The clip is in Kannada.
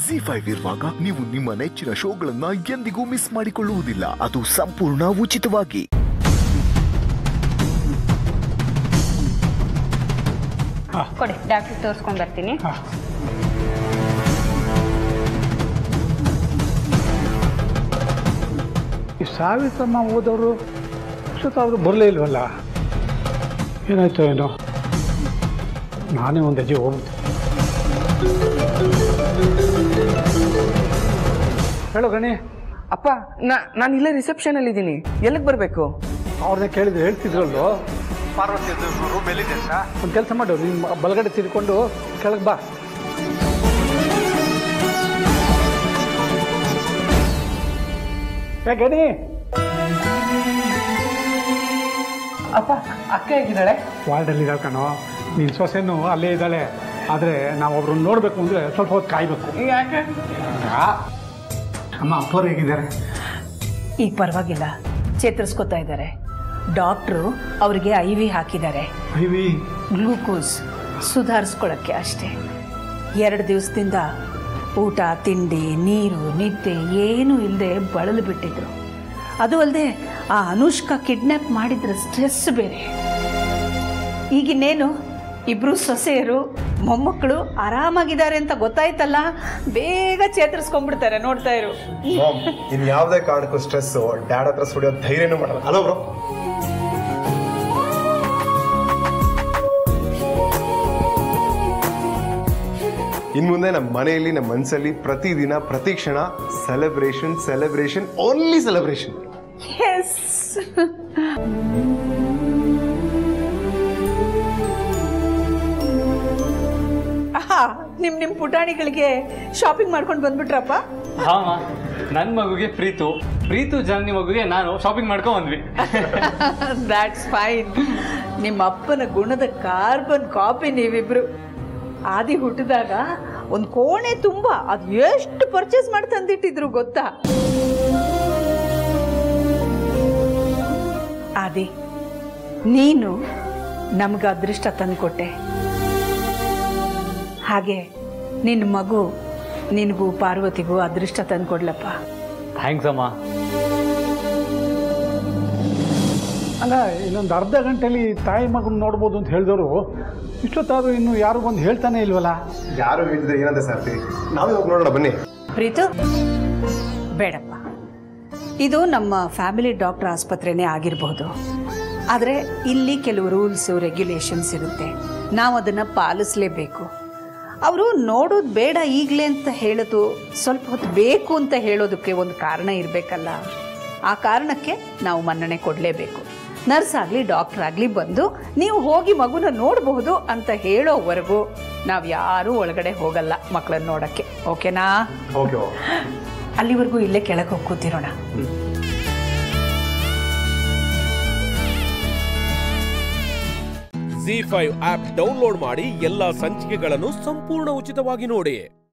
ಜಿ ಫೈವ್ ಇರುವಾಗ ನೀವು ನಿಮ್ಮ ನೆಚ್ಚಿನ ಶೋಗಳನ್ನ ಎಂದಿಗೂ ಮಿಸ್ ಮಾಡಿಕೊಳ್ಳುವುದಿಲ್ಲ ಅದು ಸಂಪೂರ್ಣ ಉಚಿತವಾಗಿ ಕೊಡಿ ಡಾಕ್ಟ್ರಿಗೆ ತೋರಿಸ್ಕೊಂಡು ಬರ್ತೀನಿ ಈ ಸಾವಿತ್ರಮ್ಮ ಓದೋರು ಅಷ್ಟೊತ್ತಾದರೂ ಬರಲೇ ಇಲ್ವಲ್ಲ ಏನಾಯ್ತು ಏನೋ ನಾನೇ ಒಂದು ಹೆಜ್ಜೆ ಹೋಗ್ಬಿಟ್ಟೆ ಹೇಳೋ ಗಣಿ ಅಪ್ಪ ನಾ ನಾನು ಇಲ್ಲೇ ರಿಸೆಪ್ಷನ್ ಅಲ್ಲಿ ಇದ್ದೀನಿ ಎಲ್ಲಿಗೆ ಬರಬೇಕು ಅವ್ರನ್ನೇ ಕೇಳಿದ್ರೆ ಹೇಳ್ತಿದ್ರಲ್ವ ಪಾರ್ವತಿ ರೂಮ್ ಎಲ್ಲಿದೆ ಅಂತ ಒಂದು ಕೆಲಸ ಮಾಡು ನಿಮ್ಮ ಬಲಗಡೆ ತಿರ್ಕೊಂಡು ಕೆಳಗೆ ಬಾ ಏ ಗಣಿ ಅಪ್ಪ ಅಕ್ಕ ಹೇಗಿದ್ದಾಳೆ ವಾರ್ಡಲ್ಲಿ ಇದ್ದಾಳೆ ಕಣೋ ನಿನ್ನ ಸೊಸೆನೂ ಅಲ್ಲೇ ಇದ್ದಾಳೆ ಆದರೆ ನಾವು ಒಬ್ರನ್ನ ನೋಡಬೇಕು ಅಂದರೆ ಸ್ವಲ್ಪ ಹೊತ್ತು ಕಾಯಬೇಕು ಯಾಕೆ ಅಮ್ಮ ಅಪ್ಪವ್ರು ಹೇಗಿದ್ದಾರೆ ಈಗ ಪರವಾಗಿಲ್ಲ ಚೇತರಿಸ್ಕೊತಾ ಇದ್ದಾರೆ ಡಾಕ್ಟ್ರು ಅವರಿಗೆ ಐ ವಿ ಹಾಕಿದ್ದಾರೆ ಐವಿ ಗ್ಲೂಕೋಸ್ ಸುಧಾರಿಸ್ಕೊಳ್ಳೋಕ್ಕೆ ಅಷ್ಟೇ ಎರಡು ದಿವಸದಿಂದ ಊಟ ತಿಂಡಿ ನೀರು ನಿದ್ದೆ ಏನೂ ಇಲ್ಲದೆ ಬಳಲು ಬಿಟ್ಟಿದ್ರು ಅದು ಅಲ್ಲದೆ ಆ ಅನುಷ್ಕಾ ಕಿಡ್ನ್ಯಾಪ್ ಮಾಡಿದ್ರ ಸ್ಟ್ರೆಸ್ ಬೇರೆ ಈಗಿನ್ನೇನು ಇಬ್ರು ಸೊಸೆಯರು ಮೊಮ್ಮಕ್ಕಳು ಆರಾಮಾಗಿದ್ದಾರೆ ಅಂತ ಗೊತ್ತಾಯ್ತಲ್ಲ ಬೇಗ ಚೇತರಿಸ್ಕೊಂಡ್ಬಿಡ್ತಾರೆ ನೋಡ್ತಾ ಇರು ಮಾಮ್ ಇನ್ ಯಾವುದೇ ಕಾರಣಕ್ಕೂ ಸ್ಟ್ರೆಸ್ ಡ್ಯಾಡ್ ಹತ್ರ ಸುಡಿಯೋ ಧೈರ್ಯನೂ ಮಾಡಲ್ಲ ಅಲೋ ಬ್ರೋ ಇನ್ ಮುಂದೆ ನಮ್ಮ ಮನೆಯಲ್ಲಿ ನಮ್ಮ ಮನಸ್ಸಲ್ಲಿ ಪ್ರತಿದಿನ ಪ್ರತಿ ಕ್ಷಣ celebration celebration only celebrations ನಿಮ್ ನಿಮ್ ಪುಟಾಣಿಗಳಿಗೆ ಶಾಪಿಂಗ್ ಮಾಡ್ಕೊಂಡು ಬಂದ್ಬಿಟ್ರಪ್ಪ ಹಾಮ ನನ್ನ ಮಗುಗೆ ಪ್ರೀತು ಪ್ರೀತು ಜಾನಿ ಮಗುಗೆ ನಾನು ಶಾಪಿಂಗ್ ಮಾಡ್ಕೊಂಡ್ ಬಂದ್ವಿ ದ್ಯಾಟ್ಸ್ ಫೈನ್ ನಿಮ್ಮ ಅಪ್ಪನ ಗುಣದ ಕಾರ್ಬನ್ ಕಾಪಿ ನೀವಿಬ್ರು ಆದಿ ಹುಟ್ಟಿದಾಗ ಒಂದು ಕೋಣೆ ತುಂಬ ಅದು ಎಷ್ಟು ಪರ್ಚೇಸ್ ಮಾಡಿ ತಂದಿಟ್ಟಿದ್ರು ಗೊತ್ತಾ ಆದಿ ನೀನು ನಮ್ಗೆ ಅದೃಷ್ಟ ತಂದುಕೊಟ್ಟೆ ಹಾಗೆ ನಿನ್ನ ಮಗು ನಿನಗೂ ಪಾರ್ವತಿಗೂ ಅದೃಷ್ಟ ತಂದ್ಕೊಡ್ಲಪ್ಪ ಥ್ಯಾಂಕ್ಸ್ ಅಮ್ಮ ಅಲ್ಲ ಇನ್ನೊಂದು ಅರ್ಧ ಗಂಟೆಲಿ ತಾಯಿ ಮಗನ ನೋಡ್ಬೋದು ಅಂತ ಹೇಳಿದವರು ಇಷ್ಟೊತ್ತಾದರೂ ಇನ್ನು ಯಾರು ಬಂದು ಹೇಳ್ತಾನೆ ಇಲ್ವಲ್ಲ ಯಾರು ಹೇಳಿದ್ರೆ ಏನಂತ ಸಾರ್ತಿ ನಾವೇ ಹೋಗಿ ನೋಡೋಣ ಬನ್ನಿ ಪ್ರೀತು ಬೇಡಪ್ಪ ಇದು ನಮ್ಮ ಫ್ಯಾಮಿಲಿ ಡಾಕ್ಟರ್ ಆಸ್ಪತ್ರೆನೇ ಆಗಿರಬಹುದು ಆದರೆ ಇಲ್ಲಿ ಕೆಲವು ರೂಲ್ಸು ರೆಗ್ಯುಲೇಷನ್ಸ್ ಇರುತ್ತೆ ನಾವು ಅದನ್ನು ಪಾಲಿಸಲೇಬೇಕು ಅವರು ನೋಡೋದು ಬೇಡ ಈಗಲೇ ಅಂತ ಹೇಳೋದು ಸ್ವಲ್ಪ ಹೊತ್ತು ಬೇಕು ಅಂತ ಹೇಳೋದಕ್ಕೆ ಒಂದು ಕಾರಣ ಇರಬೇಕಲ್ಲ ಆ ಕಾರಣಕ್ಕೆ ನಾವು ಮನ್ನಣೆ ಕೊಡಲೇಬೇಕು ನರ್ಸ್ ಆಗಲಿ ಡಾಕ್ಟರ್ ಆಗಲಿ ಬಂದು ನೀವು ಹೋಗಿ ಮಗುನ ನೋಡಬಹುದು ಅಂತ ಹೇಳೋವರೆಗೂ ನಾವು ಯಾರೂ ಒಳಗಡೆ ಹೋಗಲ್ಲ ಮಕ್ಕಳನ್ನ ನೋಡೋಕ್ಕೆ ಓಕೆನಾ ಓಕೆ ಅಲ್ಲಿವರೆಗೂ ಇಲ್ಲೇ ಕೆಳಗೆ ಹೋಗಿ ಕೂತಿರೋಣ ಜಿ ಫೈವ್ ಆಪ್ ಡೌನ್ಲೋಡ್ ಮಾಡಿ ಎಲ್ಲಾ ಸಂಚಿಕೆಗಳನ್ನು ಸಂಪೂರ್ಣ ಉಚಿತವಾಗಿ ನೋಡಿ